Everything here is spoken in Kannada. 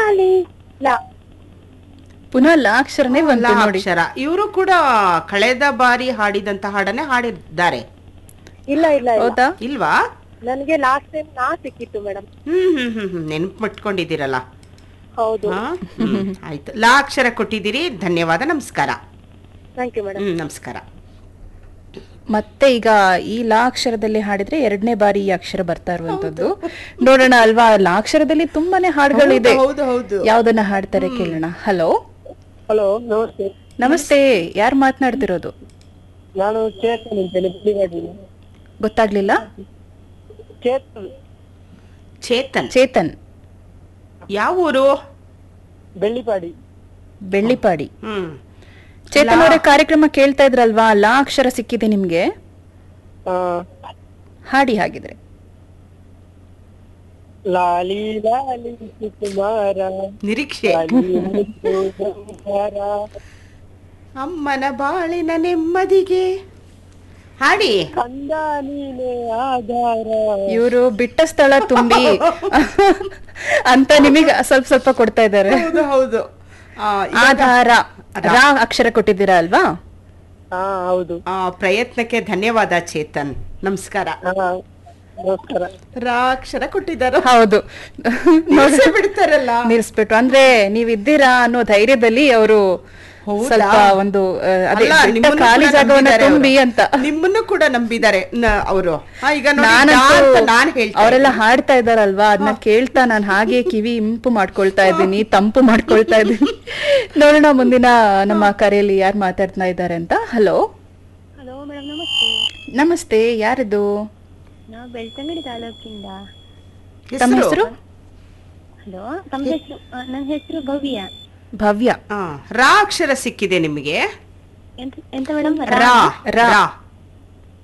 ಲಾಲಿ ಲಾ ಪುನಃ ಲ ಅಕ್ಷರನೇ ಬಂತು ಲ ನೋಡಿ ಅಕ್ಷರ ಇವರು ಕೂಡ ಕಳೆದ ಬಾರಿ ಹಾಡಿದಂತ ಹಾಡನ್ನೇ ಹಾಡಿದ್ದಾರೆ ಇಲ್ಲ ಇಲ್ಲ ಇಲ್ಲ ಹೌದಾ ಇಲ್ವಾ ನನ್ಗೆ ಲಾಸ್ಟ್ ಟೈಮ್ ನಾ ಸಿಕ್ಕಿತ್ತು ಮೇಡಮ್ ಹ್ಮ್ ಹ್ಮ್ ಹ್ಮ್ ಹ್ಮ್ ನೆನ್ಪು ಮಟ್ಕೊಂಡಿದ್ದೀರಲ್ಲ ಹೌದು ಹಾ? ಹ್ಮ್. ಆಯ್ತು ಲಾ ಅಕ್ಷರ ಕೊಟ್ಟಿದ್ದೀರಿ ಧನ್ಯವಾದ ನಮಸ್ಕಾರ ಥ್ಯಾಂಕ್ ಯು ಮೇಡಮ್ ಹ್ಮ್ ನಮಸ್ಕಾರ ಮತ್ತೆ ಈಗ ಈ ಲಾ ಅಕ್ಷರದಲ್ಲಿ ಹಾಡಿದ್ರೆ ಎರಡನೇ ಬಾರಿ ಈ ಅಕ್ಷರ ಬರ್ತಾ ಇರುವಂತದ್ದು ನೋಡೋಣ ಅಲ್ವಾ ಲಾ ಅಕ್ಷರದಲ್ಲಿ ತುಂಬಾನೇ ಹಾಡುಗಳಿದೆ ಹೌದು ಹೌದು ಯಾವ್ದನ್ನ ಹಾಡ್ತಾರೆ ಕೇಳೋಣ ಹಲೋ ಹಲೋ ನಮಸ್ತೆ ನಮಸ್ತೆ ಯಾರು ಮಾತನಾಡ್ತಿರೋದು ನಾನು ಚೇತನ್ ಇದ್ದೇನೆ ಬಿಳಿವಾಡಿ ಗೊತ್ತಾಗ್ಲಿಲ್ಲ ಚೇತನ್ ಚೇತನ್ ಚೇತನ್ ಯಾವ ಊರು ಬೆಳ್ಳಿಪಾಡಿ ಬೆಳ್ಳಿಪಾಡಿ ಹ್ಮ್ ಚೇತನ್ ಅವರೇ ಕಾರ್ಯಕ್ರಮ ಕೇಳ್ತಾ ಇದ್ರಲ್ವಾ ಲಾ ಅಕ್ಷರ ಸಿಕ್ಕಿದೆ ನಿಮ್ಗೆ ಆ, ಹಾಡಿ ಹಾಗಿದ್ರೆ ಲಾಲಿ ಲಾಲಿ ಸುಕುಮಾರ ನಿರೀಕ್ಷೆ ಲಾಲಿ ಮುತ್ತು ಬಂಗಾರ. ಅಮ್ಮನ ಬಾಳಿನ ನೆಮ್ಮದಿಗೆ ಹಾಡಿ ಕಂದ ನೀನೆ ಆಧಾರ ಇವರು ಬಿಟ್ಟ ಸ್ಥಳ ತುಂಬಿ ಅಂತ ನಿಮಗೆ ಸ್ವಲ್ಪ ಸ್ವಲ್ಪ ಕೊಡ್ತಾ ಇದ್ದಾರೆ ಹೌದು ಹೌದು ಆ, ಇವಾಗ, ಆಧಾರ ರಾ ಅಕ್ಷರ ಕೊಟ್ಟಿದ್ದೀರಾ ಅಲ್ವಾ ಹಾ ಹೌದು ಆ, ಪ್ರಯತ್ನಕ್ಕೆ ಧನ್ಯವಾದ ಚೇತನ್ ನಮಸ್ಕಾರ ಹಾ ನಮಸ್ಕಾರ ರಾ ಅಕ್ಷರ ಕೊಟ್ಟಿದ್ದಾರೆ ಹೌದು ನಿಲ್ಸೇ ಬಿಡ್ತಾರಲ್ಲ ನಿಲ್ಸ್ಬಿಟ್ಟು ಅಂದ್ರೆ ನೀವಿದ್ದೀರಾ ಅನ್ನೋ ಧೈರ್ಯದಲ್ಲಿ ಅವರು ಹೌದಾ? ಸ್ವಲ್ಪ ಒಂದು ಆ, ಅದೇ ಅಲ್ಲ, ಬಿಟ್ಟ ನಿಮ್ಮನ್ನು ಖಾಲಿ ಕೂಡ ಜಾಗವನ್ನ ನಂಬಿದ್ದಾರೆ ತುಂಬಿ ಅವ್ರು. ಅಂತ ನಿಮ್ಮನ್ನು ಕೂಡ ನಂಬಿದ್ದಾರೆ ಅವರು ಈಗ ನೋಡಿ ನಾ ನಾನಂತೂ ಅಂತ ನಾನ್ ಹೇಳ್ತಾ ಅವರೆಲ್ಲ ಹಾಡ್ತಾ ಇದಾರಲ್ವಾ ಅದನ್ನ ಕೇಳ್ತಾ ನಾನು ಹಾಗೆ ಕಿವಿ ಇಂಪು ಮಾಡ್ಕೊಳ್ತಾ ಇದ್ದೀನಿ ತಂಪು ಮಾಡ್ಕೊಳ್ತಾ ಇದ್ದೀನಿ ನೋಡೋಣ ಮುಂದಿನ ನಮ್ಮ ಕರೆಯಲ್ಲಿ ಯಾರು ಮಾತಾಡ್ತಾ ಇದ್ದಾರೆ ಅಂತ ಹಲೋ ಹಲೋ ಮೇಡಮ್ ನಮಸ್ತೆ ನಮಸ್ತೆ ಯಾರಿದು ನಾವು ಬೆಳ್ತಂಗಡಿ ತಾಲೂಕಿಂದ ತಮ್ಮ ಹೆಸರು ಹೆಸರು ಹಲೋ ತಮ್ಮ ಹೆಸರು ನನ್ನ ಹೆಸರು ಭವ್ಯ ಭವ್ಯ ಆ, ರಾ ಅಕ್ಷರ ಸಿಕ್ಕಿದೆ ನಿಮಗೆ ಎಂತ ಎಂತ ಮೇಡಮ್ ರಾ ರಾ. ರಾ